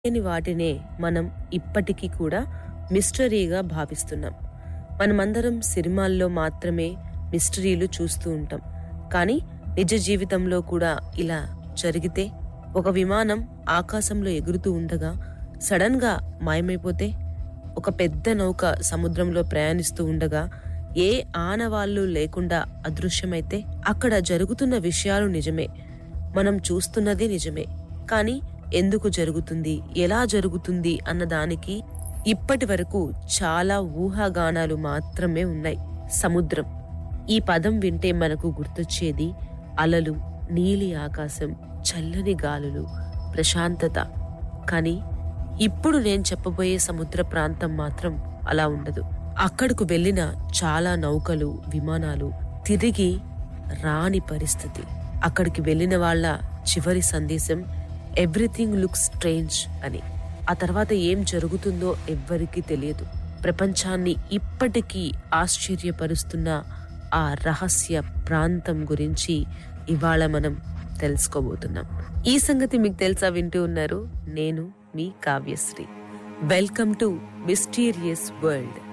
తెలియని వాటినే మనం ఇప్పటికీ కూడా మిస్టరీగా భావిస్తున్నాం మనమందరం సినిమాల్లో మాత్రమే మిస్టరీలు చూస్తూ ఉంటాం కానీ నిజ జీవితంలో కూడా ఇలా జరిగితే ఒక విమానం ఆకాశంలో ఎగురుతూ ఉండగా సడన్ గా మాయమైపోతే ఒక పెద్ద నౌక సముద్రంలో ప్రయాణిస్తూ ఉండగా ఏ ఆనవాళ్లు లేకుండా అదృశ్యమైతే అక్కడ జరుగుతున్న విషయాలు నిజమే మనం చూస్తున్నది నిజమే కానీ ఎందుకు జరుగుతుంది ఎలా జరుగుతుంది అన్న దానికి ఇప్పటి వరకు చాలా ఊహాగానాలు మాత్రమే ఉన్నాయి సముద్రం ఈ పదం వింటే మనకు గుర్తొచ్చేది అలలు నీలి ఆకాశం చల్లని గాలులు ప్రశాంతత కానీ ఇప్పుడు నేను చెప్పబోయే సముద్ర ప్రాంతం మాత్రం అలా ఉండదు అక్కడకు వెళ్ళిన చాలా నౌకలు విమానాలు తిరిగి రాని పరిస్థితి అక్కడికి వెళ్ళిన వాళ్ళ చివరి సందేశం ఎవ్రీథింగ్ లుక్స్ స్ట్రేంజ్ అని ఆ తర్వాత ఏం జరుగుతుందో ఎవ్వరికీ తెలియదు ప్రపంచాన్ని ఇప్పటికీ ఆశ్చర్యపరుస్తున్న ఆ రహస్య ప్రాంతం గురించి ఇవాళ మనం తెలుసుకోబోతున్నాం ఈ సంగతి మీకు తెలుసా వింటూ ఉన్నారు నేను మీ Kavyasri welcome to mysterious world